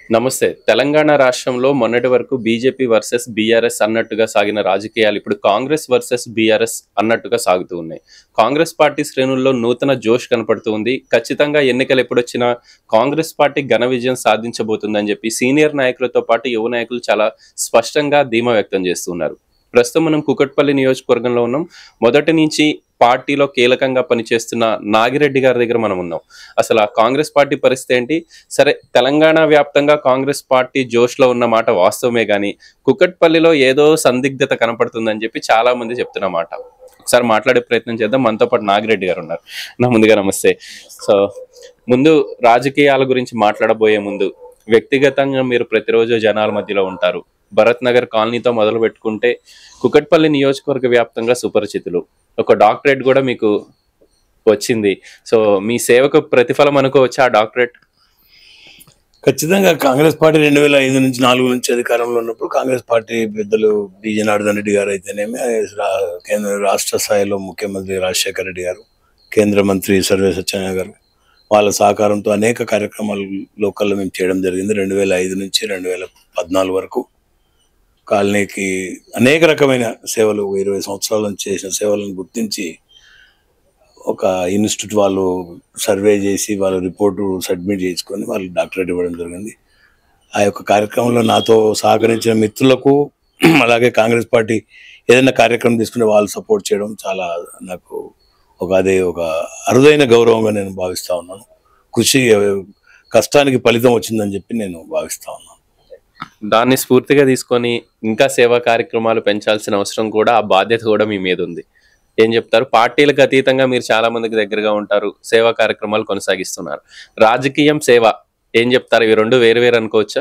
నమస్తే తెలంగాణ రాష్ట్రంలో మొన్నటి వరకు బీజేపీ వర్సెస్ బీఆర్ఎస్ అన్నట్టుగా సాగిన రాజకీయాలు ఇప్పుడు కాంగ్రెస్ వర్సెస్ బీఆర్ఎస్ అన్నట్టుగా సాగుతూ ఉన్నాయి కాంగ్రెస్ పార్టీ శ్రేణుల్లో నూతన జోష్ కనపడుతూ ఉంది ఖచ్చితంగా ఎన్నికలు ఎప్పుడొచ్చినా కాంగ్రెస్ పార్టీ ఘన విజయం సాధించబోతుందని చెప్పి సీనియర్ నాయకులతో పాటు యువ నాయకులు చాలా స్పష్టంగా ధీమా వ్యక్తం చేస్తున్నారు ప్రస్తుతం మనం కుకట్పల్లి నియోజకవర్గంలో ఉన్నాం మొదటి నుంచి పార్టీలో కీలకంగా పనిచేస్తున్న నాగిరెడ్డి గారి దగ్గర మనం ఉన్నాం అసలు ఆ కాంగ్రెస్ పార్టీ పరిస్థితి ఏంటి సరే తెలంగాణ వ్యాప్తంగా కాంగ్రెస్ పార్టీ జోష్లో ఉన్న మాట వాస్తవమే కానీ కుకట్పల్లిలో ఏదో సందిగ్ధత కనపడుతుందని చెప్పి చాలా మంది చెప్తున్న మాట ఒకసారి మాట్లాడే ప్రయత్నం చేద్దాం మనతో పాటు నాగిరెడ్డి గారు ఉన్నారు నా ముందుగా నమస్తే సో ముందు రాజకీయాల గురించి మాట్లాడబోయే ముందు వ్యక్తిగతంగా మీరు ప్రతిరోజు జనాల మధ్యలో ఉంటారు భరత్ నగర్ కాలనీతో మొదలు పెట్టుకుంటే కుకట్పల్లి నియోజకవర్గ వ్యాప్తంగా సుపరిచితులు ఒక డాక్టరేట్ కూడా మీకు వచ్చింది సో మీ సేవకు ప్రతిఫలం అనుకోవచ్చు ఆ డాక్టరేట్ ఖచ్చితంగా కాంగ్రెస్ పార్టీ రెండు వేల ఐదు నుంచి నాలుగు నుంచి అధికారంలో ఉన్నప్పుడు కాంగ్రెస్ పార్టీ పెద్దలు బి జనార్దన్ రెడ్డి గారు అయితేనేమి రా- కేంద్ర రాష్ట్ర స్థాయిలో ముఖ్యమంత్రి రాజశేఖర రెడ్డి గారు కేంద్ర మంత్రి సర్వే సత్యనారాయణ గారు వాళ్ళ సహకారంతో అనేక కార్యక్రమాలు లోకల్లో మేము చేయడం జరిగింది రెండు వేల ఐదు నుంచి రెండు వేల పద్నాలుగు వరకు కాలనీకి అనేక రకమైన సేవలు ఇరవై సంవత్సరాల నుంచి చేసిన సేవలను గుర్తించి ఒక ఇన్స్టిట్యూట్ వాళ్ళు సర్వే చేసి వాళ్ళ రిపోర్టు సబ్మిట్ చేసుకొని వాళ్ళు డాక్టరేట్ ఇవ్వడం జరిగింది ఆ యొక్క కార్యక్రమంలో నాతో సహకరించిన మిత్రులకు అలాగే కాంగ్రెస్ పార్టీ ఏదైనా కార్యక్రమం తీసుకుంటే వాళ్ళు సపోర్ట్ చేయడం చాలా నాకు ఒక అదే ఒక అరుదైన గౌరవంగా నేను భావిస్తా ఉన్నాను కృషి కష్టానికి ఫలితం వచ్చిందని చెప్పి నేను భావిస్తా ఉన్నాను దాన్ని స్ఫూర్తిగా తీసుకొని ఇంకా సేవా కార్యక్రమాలు పెంచాల్సిన అవసరం కూడా ఆ బాధ్యత కూడా మీ మీద ఉంది ఏం చెప్తారు పార్టీలకు అతీతంగా మీరు చాలా మందికి దగ్గరగా ఉంటారు సేవా కార్యక్రమాలు కొనసాగిస్తున్నారు రాజకీయం సేవ ఏం చెప్తారు ఇవి రెండు వేరు వేరు అనుకోవచ్చా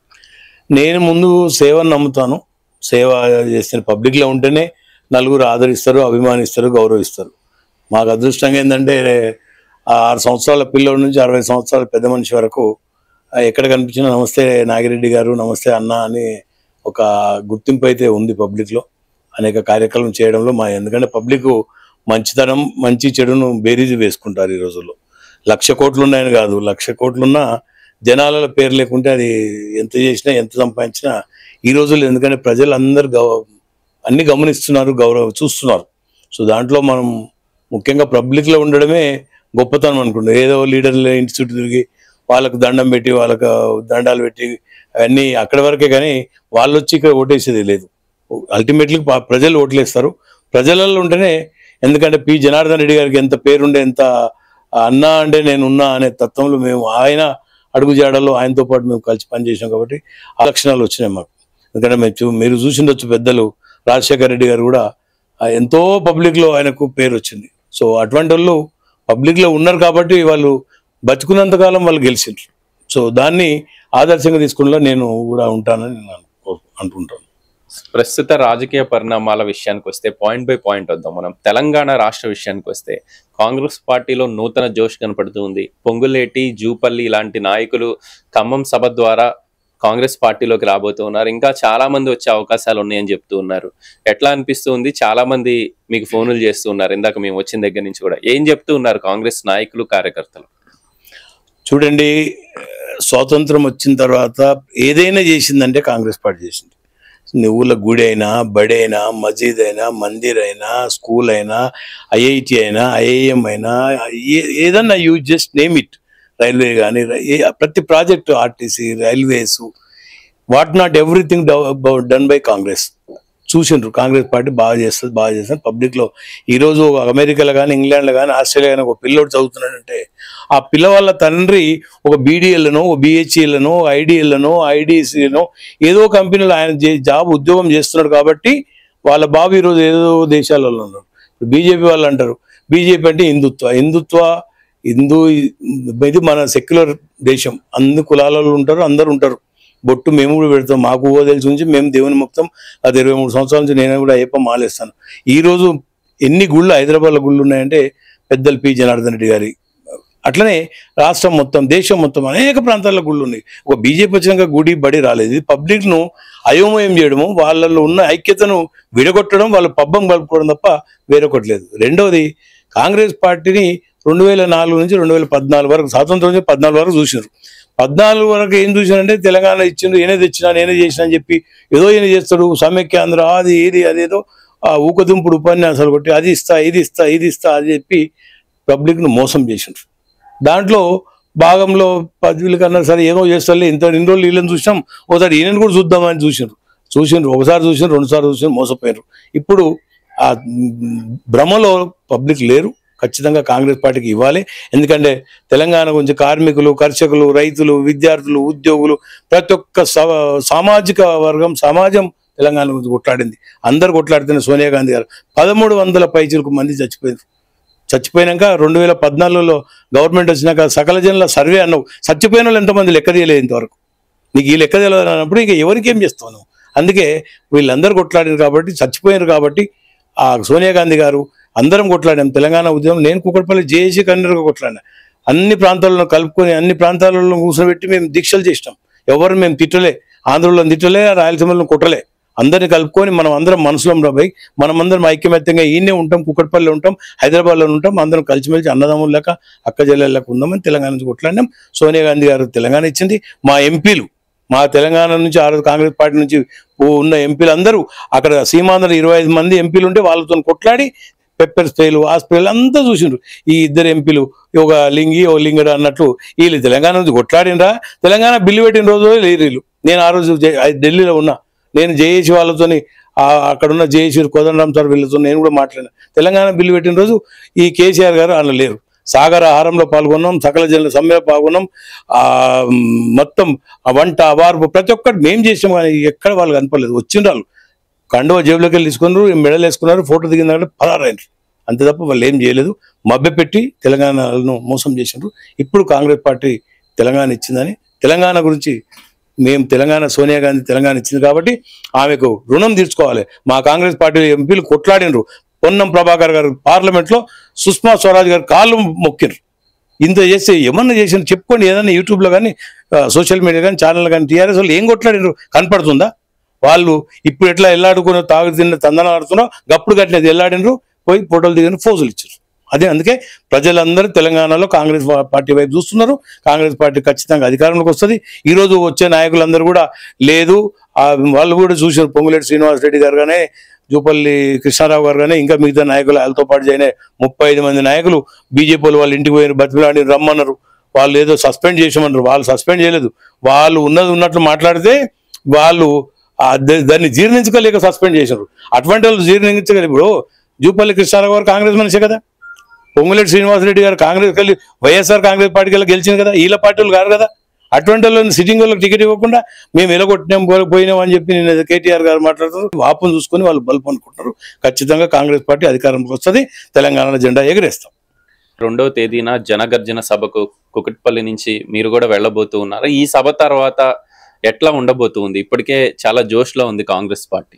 నేను ముందు సేవను నమ్ముతాను సేవ చేసిన పబ్లిక్లో ఉంటేనే నలుగురు ఆదరిస్తారు అభిమానిస్తారు గౌరవిస్తారు మాకు అదృష్టంగా ఏంటంటే ఆ ఆరు సంవత్సరాల పిల్లోడి నుంచి అరవై సంవత్సరాల పెద్ద మనిషి వరకు ఆ, ఎక్కడ కనిపించినా నమస్తే నాగిరెడ్డి గారు నమస్తే అన్న అని ఒక గుర్తింపు అయితే ఉంది పబ్లిక్లో అనేక కార్యక్రమం చేయడంలో మా ఎందుకంటే పబ్లిక్ మంచితనం మంచి చెడును బేరీజు వేసుకుంటారు ఈ రోజుల్లో లక్ష కోట్లు ఉన్నాయని కాదు లక్ష కోట్లున్నా జనాల పేరు లేకుంటే అది ఎంత చేసినా ఎంత సంపాదించినా ఈ రోజుల్లో ఎందుకంటే ప్రజలు అందరు గౌ అన్ని గమనిస్తున్నారు గౌరవ చూస్తున్నారు సో దాంట్లో మనం ముఖ్యంగా పబ్లిక్లో ఉండడమే గొప్పతనం అనుకుంటాం ఏదో లీడర్ల ఇన్స్టిట్యూట్ తిరిగి వాళ్ళకు దండం పెట్టి వాళ్ళకు దండాలు పెట్టి అవన్నీ అక్కడి వరకే కానీ వాళ్ళు వచ్చి ఇక్కడ ఓటేసేది లేదు అల్టిమేట్లీ ప్రజలు ఓట్లేస్తారు ప్రజలలో ఉంటేనే ఎందుకంటే పి జనార్దన్ రెడ్డి గారికి ఎంత పేరుండే ఎంత అన్నా అంటే నేను ఉన్నా అనే తత్వంలో మేము ఆయన అడుగుజాడలో ఆయనతో పాటు మేము కలిసి పనిచేసాం కాబట్టి ఆ లక్షణాలు వచ్చినాయి మాకు ఎందుకంటే మేము చూ- మీరు చూసిండొచ్చు పెద్దలు రాజశేఖర రెడ్డి గారు కూడా ఆ ఎంతో పబ్లిక్లో ఆయనకు పేరు వచ్చింది సో అటువంటి వాళ్ళు పబ్లిక్లో ఉన్నారు కాబట్టి వాళ్ళు బతుకున్నంత కాలం వాళ్ళు గెలిచిండ్రు సో దాన్ని ఆదర్శంగా తీసుకునేలా నేను కూడా ఉంటానని నేను అనుకో- అనుకుంటాను ప్రస్తుత రాజకీయ పరిణామాల విషయానికి వస్తే పాయింట్ బై పాయింట్ వద్దాం మనం తెలంగాణ రాష్ట్ర విషయానికి వస్తే కాంగ్రెస్ పార్టీలో నూతన జోష్ కనపడుతూ ఉంది పొంగులేటి జూపల్లి ఇలాంటి నాయకులు ఖమ్మం సభ ద్వారా కాంగ్రెస్ పార్టీలోకి రాబోతూ ఉన్నారు ఇంకా చాలా మంది వచ్చే అవకాశాలు ఉన్నాయని చెప్తూ ఉన్నారు ఎట్లా అనిపిస్తుంది చాలా మంది మీకు ఫోనులు చేస్తూ ఉన్నారు ఇందాక మేము వచ్చిన దగ్గర నుంచి కూడా ఏం చెప్తూ ఉన్నారు కాంగ్రెస్ నాయకులు కార్యకర్తలు చూడండి స్వాతంత్రం వచ్చిన తర్వాత ఏదైనా చేసిందంటే కాంగ్రెస్ పార్టీ చేసింది నువ్వుల గుడి అయినా బడి అయినా మసీద్ అయినా మందిర్ అయినా స్కూల్ అయినా ఐఐటి అయినా ఐఐఎం అయినా ఏ- ఏదన్నా you just name it railway కానీ ప్రతి project RTC railways what not everything done by Congress చూసిండ్రు కాంగ్రెస్ పార్టీ బాగా చేస్తుంది బాగా చేస్తుంది పబ్లిక్లో ఈరోజు అమెరికాలో కానీ ఇంగ్లాండ్లో కానీ ఆస్ట్రేలియా కానీ ఒక పిల్లోడు చదువుతున్నాడంటే ఆ పిల్లవాళ్ళ తండ్రి ఒక బీడీఎల్ను ఒక బిహెచ్ఈలను ఐడిఎల్ను ఐడిసిలను ఏదో కంపెనీలో ఆయన జే- జాబ్ ఉద్యోగం చేస్తున్నాడు కాబట్టి వాళ్ళ బాబు ఈరోజు ఏదో దేశాలలో ఉన్నారు బీజేపీ వాళ్ళు అంటారు బీజేపీ అంటే హిందుత్వ హిందుత్వ హిందూ ఇది మన సెక్యులర్ దేశం అన్ని కులాలలో ఉంటారు అందరు ఉంటారు బొట్టు మేము కూడా పెడతాం మాకు ఊహ తెలిసి నుంచి మేము దేవుని మొత్తం అది ఇరవై మూడు సంవత్సరాల నుంచి నేను కూడా అయ్యప్ప మాలేస్తాను ఈ రోజు ఎన్ని గుళ్ళు హైదరాబాద్లో గుళ్ళు ఉన్నాయంటే పెద్దలు పి జనార్దన్ రెడ్డి గారి అట్లనే రాష్ట్రం మొత్తం దేశం మొత్తం అనేక ప్రాంతాల్లో గుళ్ళు ఉన్నాయి ఒక బీజేపీ వచ్చినాక గుడి బడి రాలేదు ఇది పబ్లిక్ ను అయోమయం చేయడము వాళ్ళలో ఉన్న ఐక్యతను విడగొట్టడం వాళ్ళ పబ్బం కలుపుకోవడం తప్ప వేరొకటి లేదు రెండవది కాంగ్రెస్ పార్టీని రెండు వేల నాలుగు నుంచి రెండు వేల పద్నాలుగు వరకు స్వాతంత్రం నుంచి పద్నాలుగు వరకు చూసినారు పద్నాలుగు వరకు ఏం చూసానంటే తెలంగాణ ఇచ్చిండు నేనే తెచ్చినా నేనే చేసిన అని చెప్పి ఏదో ఈయన చేస్తాడు సమైక్యాంధ్ర అది ఇది అదేదో ఆ ఊకదుంపుడు ఉపన్యాసాలు కొట్టి అది ఇస్తా ఇది ఇస్తా ఇది ఇస్తా అది చెప్పి పబ్లిక్ను మోసం చేసిండ్రు దాంట్లో భాగంలో పదవుల కన్నా సరే ఏదో చేస్తారులే ఇంత ఇన్ని రోజులు వీళ్ళని చూసినాం ఒకసారి ఈయనని కూడా చూద్దామని చూసిండ్రు చూసిండ్రు ఒకసారి చూసిండ్రు రెండుసార్లు చూసిండ్రు మోసపోయారు ఇప్పుడు ఆ మ్, భ్రమలో పబ్లిక్ లేరు ఖచ్చితంగా కాంగ్రెస్ పార్టీకి ఇవ్వాలి ఎందుకంటే తెలంగాణ గురించి కార్మికులు కర్షకులు రైతులు విద్యార్థులు ఉద్యోగులు ప్రతి ఒక్క స- సామాజిక వర్గం సమాజం తెలంగాణ గురించి కొట్లాడింది అందరు కొట్లాడుతున్న సోనియా గాంధీ గారు పదమూడు వందల పైచులకు మంది చచ్చిపోయారు చచ్చిపోయినాక రెండు వేల పద్నాలుగులో గవర్నమెంట్ వచ్చినాక సకల జనుల సర్వే అన్నావు చచ్చిపోయిన వాళ్ళు ఎంతమంది లెక్క తీయలేదు ఇంతవరకు నీకు ఈ లెక్క తెలియదు అన్నప్పుడు ఇక ఎవరికి ఏం చేస్తావు నువ్వు అందుకే వీళ్ళందరూ కొట్లాడారు కాబట్టి చచ్చిపోయారు కాబట్టి ఆ సోనియా గాంధీ గారు అందరం కొట్లాడాం తెలంగాణ ఉద్యమం నేను కుక్కడపల్లి జేఏసీ కన్వీనర్గా కొట్లాడినా అన్ని ప్రాంతాలను కలుపుకొని అన్ని ప్రాంతాలలో కూర్చోబెట్టి మేము దీక్షలు చేసినాం ఎవరు మేము తిట్టలే ఆంధ్రలో తిట్టలే రాయలసీమలో కొట్టలే అందరిని కలుపుకొని మనం అందరం మనసులో రాబోయి మనం అందరం ఐక్యమత్యంగా ఈయనే ఉంటాం కుక్కడపల్లి ఉంటాం హైదరాబాద్లో ఉంటాం అందరం కలిసిమెలిసి అన్నదమ్ములు లెక్క అక్క చెల్లెళ్ళకు ఉందామని తెలంగాణ నుంచి కొట్లాడినాం సోనియా గాంధీ గారు తెలంగాణ ఇచ్చింది మా ఎంపీలు మా తెలంగాణ నుంచి ఆ రోజు కాంగ్రెస్ పార్టీ నుంచి ఉన్న ఎంపీలు అందరూ అక్కడ సీమాంధ్ర ఇరవై ఐదు మంది ఎంపీలు ఉంటే వాళ్ళతో కొట్లాడి పెప్పర్ స్ప్రేలు ఆ స్ప్రేలు అంతా చూసిండ్రు ఈ ఇద్దరు ఎంపీలు ఒక లింగి ఓ లింగడు అన్నట్లు వీళ్ళు తెలంగాణ నుంచి కొట్లాడినరా తెలంగాణ బిల్లు పెట్టిన రోజు లేరు వీళ్ళు నేను ఆ రోజు జే- ఢిల్లీలో ఉన్నా నేను జేఏసీ వాళ్ళతోని ఆ- అక్కడ ఉన్న జేఏసీ కోదండరామ్ సార్ వీళ్ళతో నేను కూడా మాట్లాడినా తెలంగాణ బిల్లు పెట్టిన రోజు ఈ కేసీఆర్ గారు అందులో లేరు సాగర ఆహారంలో పాల్గొన్నాం సకల జనుల సమ్మెలో పాల్గొన్నాం ఆ మ్, మొత్తం ఆ వంట ఆ వార్పు ప్రతి ఒక్కటి మేం చేసాం కానీ ఎక్కడ వాళ్ళు కనపడలేదు వచ్చిండ్రు వాళ్ళు కండువ జేబులోకి వెళ్ళి తీసుకున్నారు మెడలు వేసుకున్నారు ఫోటో దిగిన దగ్గర పరారైనరు అంతే తప్ప వాళ్ళు ఏం చేయలేదు మభ్యపెట్టి తెలంగాణను మోసం చేసిండ్రు ఇప్పుడు కాంగ్రెస్ పార్టీ తెలంగాణ ఇచ్చిందని తెలంగాణ గురించి మేము తెలంగాణ సోనియా గాంధీ తెలంగాణ ఇచ్చింది కాబట్టి ఆమెకు రుణం తీర్చుకోవాలి మా కాంగ్రెస్ పార్టీ ఎంపీలు కొట్లాడినరు పొన్నం ప్రభాకర్ గారు పార్లమెంట్లో సుష్మా స్వరాజ్ గారు కాళ్ళు మొక్కిండ్రు ఇంత చేస్తే ఏమన్నా చేసిన చెప్పుకోండి ఏదైనా యూట్యూబ్లో కానీ సోషల్ మీడియా కానీ ఛానల్ కానీ టీఆర్ఎస్ వాళ్ళు ఏం కొట్లాడినారు కనపడుతుందా వాళ్ళు ఇప్పుడు ఎట్లా ఎల్లాడుకున్న తాగు తిన్న తందనం ఆడుతున్నారో గప్పుడు కట్టినది ఎల్లాడినరు పోయి ఫోటోలు దిగిన ఫోజులు ఇచ్చారు అదే అందుకే ప్రజలందరూ తెలంగాణలో కాంగ్రెస్ వా- పార్టీ వైపు చూస్తున్నారు కాంగ్రెస్ పార్టీ ఖచ్చితంగా అధికారంలోకి వస్తుంది ఈ రోజు వచ్చే నాయకులందరూ కూడా లేదు ఆ వాళ్ళు కూడా చూశారు పొంగులేటి శ్రీనివాస్ రెడ్డి గారు కానీ జూపల్లి కృష్ణారావు గారు కానీ ఇంకా మిగతా నాయకులు వాళ్ళతో పాటు చేయనే ముప్పై ఐదు మంది నాయకులు బీజేపీ వాళ్ళు వాళ్ళ ఇంటికి పోయిన బతిమిలాడి రమ్మన్నారు వాళ్ళు ఏదో సస్పెండ్ చేసామన్నారు వాళ్ళు సస్పెండ్ చేయలేదు వాళ్ళు ఉన్నది ఉన్నట్లు మాట్లాడితే వాళ్ళు ఆ ద- దాన్ని జీర్ణించుకోలేక సస్పెండ్ చేశారు అటువంటి వాళ్ళు జీర్ణించగలి ఇప్పుడు జూపల్లి కృష్ణారావు గారు కాంగ్రెస్ మనిషే కదా పొంగులేటి శ్రీనివాసరెడ్డి గారు కాంగ్రెస్ వెళ్ళి వైఎస్ఆర్ కాంగ్రెస్ పార్టీకి వెళ్ళి గెలిచింది కదా వీళ్ళ పార్టీలు కాదు కదా అటువంటి వాళ్ళని సిట్టింగ్ వాళ్ళకి టికెట్ ఇవ్వకుండా మేము ఎలగొట్టినాం పో- పోయినాం అని చెప్పి నేను కేటీఆర్ గారు మాట్లాడుతున్నారు వాపును చూసుకొని వాళ్ళు బలుపు అనుకుంటారు ఖచ్చితంగా కాంగ్రెస్ పార్టీ అధికారంలోకి వస్తుంది తెలంగాణలో జెండా ఎగరేస్తాం రెండవ తేదీన జనగర్జన సభకు కుకట్పల్లి నుంచి మీరు కూడా వెళ్ళబోతూ ఉన్నారు ఈ సభ తర్వాత ఎట్లా ఉండబోతుంది ఇప్పటికే చాలా జోష్లో ఉంది కాంగ్రెస్ పార్టీ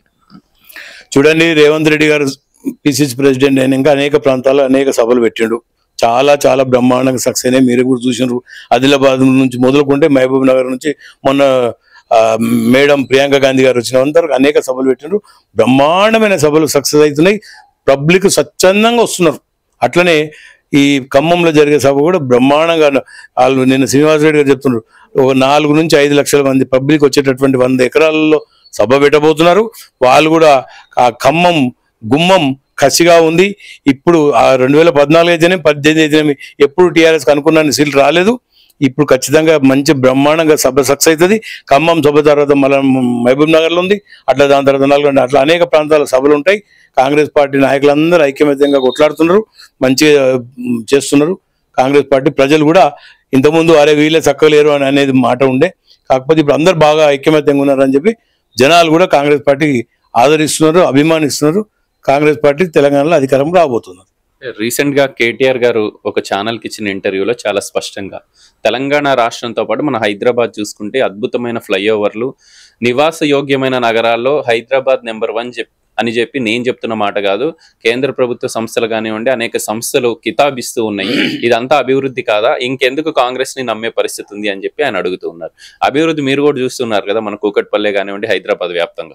చూడండి రేవంత్ రెడ్డి గారు పిసిసి ప్రెసిడెంట్ అయినాక అనేక ప్రాంతాల్లో అనేక సభలు పెట్టిండు చాలా చాలా బ్రహ్మాండంగా సక్సెస్ అయినాయి మీరు కూడా చూసినారు ఆదిలాబాద్ నుంచి మొదలుకుంటే మహబూబ్ నగర్ నుంచి మొన్న ఆ, మేడం ప్రియాంక గాంధీ గారు వచ్చిన అందరూ అనేక సభలు పెట్టిండ్రు బ్రహ్మాండమైన సభలు సక్సెస్ అవుతున్నాయి పబ్లిక్ స్వచ్ఛందంగా వస్తున్నారు అట్లనే ఈ ఖమ్మంలో జరిగే సభ కూడా బ్రహ్మాండంగా వాళ్ళు నిన్న శ్రీనివాసరెడ్డి గారు చెప్తున్నారు ఒక నాలుగు నుంచి ఐదు లక్షల మంది పబ్లిక్ వచ్చేటటువంటి వంద ఎకరాలలో సభ పెట్టబోతున్నారు వాళ్ళు కూడా ఆ ఖమ్మం గుమ్మం కసిగా ఉంది ఇప్పుడు ఆ రెండు వేల పద్నాలుగు అయితేనే పద్దెనిమిది అయితేనే ఎప్పుడు టీఆర్ఎస్ అనుకున్న సీట్లు రాలేదు ఇప్పుడు ఖచ్చితంగా మంచి బ్రహ్మాండంగా సభ సక్సెస్ అవుతుంది ఖమ్మం సభ తర్వాత మళ్ళీ మహబూబ్ నగర్లో ఉంది అట్లా దాని తర్వాత నల్గొండ అట్లా అనేక ప్రాంతాల సభలు ఉంటాయి కాంగ్రెస్ పార్టీ నాయకులందరూ ఐక్యమత్యంగా కొట్లాడుతున్నారు మంచిగా మ్, చేస్తున్నారు కాంగ్రెస్ పార్టీ ప్రజలు కూడా ఇంతకుముందు అరే వీళ్ళే చక్కలేరు అని అనేది మాట ఉండే కాకపోతే ఇప్పుడు అందరు బాగా ఐక్యమత్యంగా ఉన్నారని చెప్పి జనాలు కూడా కాంగ్రెస్ పార్టీకి ఆదరిస్తున్నారు అభిమానిస్తున్నారు కాంగ్రెస్ పార్టీ తెలంగాణలో అధికారం రాబోతున్నారు రీసెంట్ గా కేటీఆర్ గారు ఒక ఛానల్ కి ఇచ్చిన ఇంటర్వ్యూలో చాలా స్పష్టంగా తెలంగాణ రాష్ట్రంతో పాటు మన హైదరాబాద్ చూసుకుంటే అద్భుతమైన ఫ్లైఓవర్లు నివాస యోగ్యమైన నగరాల్లో హైదరాబాద్ నెంబర్ వన్ చెప్ అని చెప్పి నేను చెప్తున్న మాట కాదు కేంద్ర ప్రభుత్వ సంస్థలు కానివ్వండి అనేక సంస్థలు కితాబిస్తూ ఉన్నాయి ఇదంతా అభివృద్ధి కాదా ఇంకెందుకు కాంగ్రెస్ ని నమ్మే పరిస్థితి ఉంది అని చెప్పి ఆయన అడుగుతూ ఉన్నారు అభివృద్ధి మీరు కూడా చూస్తున్నారు కదా మన కూకట్పల్లె కానివ్వండి హైదరాబాద్ వ్యాప్తంగా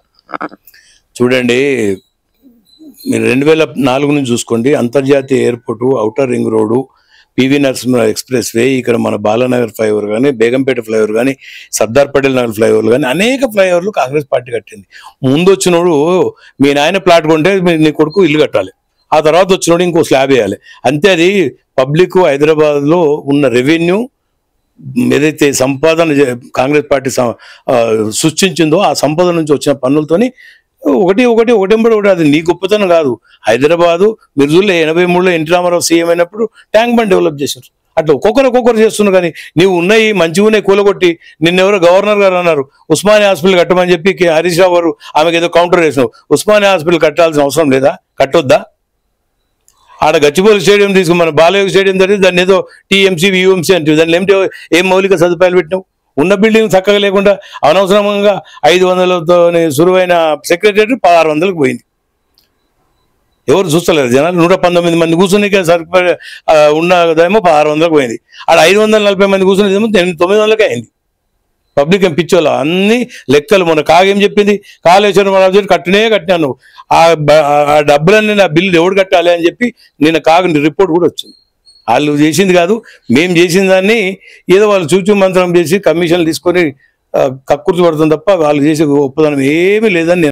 చూడండి మీరు రెండు వేల నాలుగు నుంచి చూసుకోండి అంతర్జాతీయ airport outer ring road PV Narasimha expressway ఇక్కడ మన బాలానగర్ ఫ్లైఓవర్ కానీ బేగంపేట ఫ్లైఓవర్ కానీ సర్దార్ పటేల్ నగర్ ఫ్లైఓవర్లు కానీ అనేక ఫ్లైఓవర్లు కాంగ్రెస్ పార్టీ కట్టింది ముందు వచ్చినోడు మీ నాయన ప్లాట్ కొంటే మీ- నీ కొడుకు ఇల్లు కట్టాలి ఆ తర్వాత వచ్చినోడు ఇంకో స్లాబ్ వేయాలి అంతే అది పబ్లిక్ హైదరాబాద్లో ఉన్న రెవెన్యూ ఏదైతే సంపాదన జే- కాంగ్రెస్ పార్టీ సం- ఆ, సృష్టించిందో ఆ సంపద నుంచి వచ్చిన పన్నులతోని ఒకటి ఒకటి ఒకటెంబడి ఒకటి అది నీ గొప్పతనం కాదు హైదరాబాదు మిర్జుల్లో ఎనభై మూడులో ఎన్టీ రామారావు సీఎం అయినప్పుడు ట్యాంక్ బండ్ డెవలప్ చేశారు అట్లా ఒక్కొక్కరు ఒక్కొక్కరు చేస్తున్నారు కానీ నీవు ఉన్నాయి మంచిగా ఉన్నాయి కూలగొట్టి నిన్నెవరో గవర్నర్ గారు అన్నారు ఉస్మానియా హాస్పిటల్ కట్టమని చెప్పి కే- హరీష్ రావు గారు ఆమెకి ఏదో కౌంటర్ వేసినావు ఉస్మానియా హాస్పిటల్ కట్టాల్సిన అవసరం లేదా కట్టొద్దా ఆడ గచ్చిబౌలి స్టేడియం తీసుకుని మన బాలయోగ స్టేడియం జరిగి దాన్ని ఏదో టీఎంసీ యూఎంసీ అంటే దాన్ని ఏమిటి ఏం మౌలిక సదుపాయాలు పెట్టినావు ఉన్న బిల్డింగ్ చక్కగా లేకుండా అనవసరంగా ఐదు వందలతో సురువైన సెక్రటరీ పదహారు వందలకు పోయింది ఎవరు చూస్తలేరు జనాలు నూట పంతొమ్మిది మంది కూర్చుని సరిపడ ఆ, ఉన్నదేమో పదహారు వందలకు పోయింది ఆడ ఐదు వందల నలభై మంది కూర్చునేదేమో తొమ్మిది తొమ్మిది వందలకే అయింది పబ్లిక్ ఏం పిచ్చోళ్ళు అన్ని లెక్కలు మన కాగేం చెప్పింది కాళేశ్వరం రాజు కట్టినే కట్టినాను ఆ బ- ఆ డబ్బులన్నీ నా బిల్లు ఎవడు కట్టాలి అని చెప్పి నిన్న కాగు రిపోర్ట్ కూడా వచ్చింది వాళ్ళు చేసింది కాదు మేము చేసిన దాన్ని ఏదో వాళ్ళు చూచు మంత్రం చేసి కమిషన్లు తీసుకొని ఆ, కక్కుర్తి పడుతుంది తప్ప వాళ్ళు చేసే గొప్పదనం ఏమీ లేదని నేను